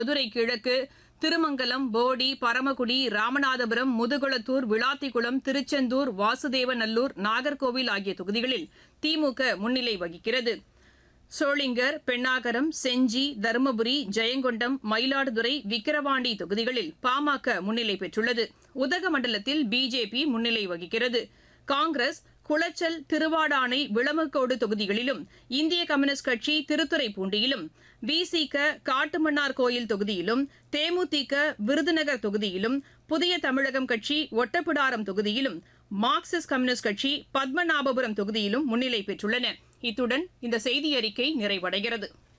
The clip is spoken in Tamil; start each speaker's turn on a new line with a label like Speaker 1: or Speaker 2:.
Speaker 1: மதுரை கிழக்கு திருமங்கலம் போடி பரமக்குடி ராமநாதபுரம் முதுகுளத்தூர் விளாத்திக்குளம் திருச்செந்தூர் வாசுதேவநல்லூர் நாகர்கோவில் ஆகிய தொகுதிகளில் திமுக முன்னிலை வகிக்கிறது சோளிங்கர் பெண்ணாகரம் செஞ்சி தருமபுரி ஜெயங்கொண்டம் மயிலாடுதுறை விக்கிரவாண்டி தொகுதிகளில் பாமக முன்னிலை பெற்றுள்ளது உதகமண்டலத்தில் பிஜேபி முன்னிலை வகிக்கிறது காங்கிரஸ் குளச்சல் திருவாடானை விளமக்கோடு தொகுதிகளிலும் இந்திய கம்யூனிஸ்ட் கட்சி திருத்துறைப்பூண்டியிலும் விசிக காட்டுமன்னார் கோயில் தொகுதியிலும் தேமுதிக விருதுநகர் தொகுதியிலும் புதிய தமிழகம் கட்சி ஒட்டப்பிடாரம் தொகுதியிலும் மார்க்சிஸ்ட் கம்யூனிஸ்ட் கட்சி பத்மநாபபுரம் தொகுதியிலும் முன்னிலை பெற்றுள்ளன இத்துடன் இந்த செய்தி அறிக்கை நிறைவடைகிறது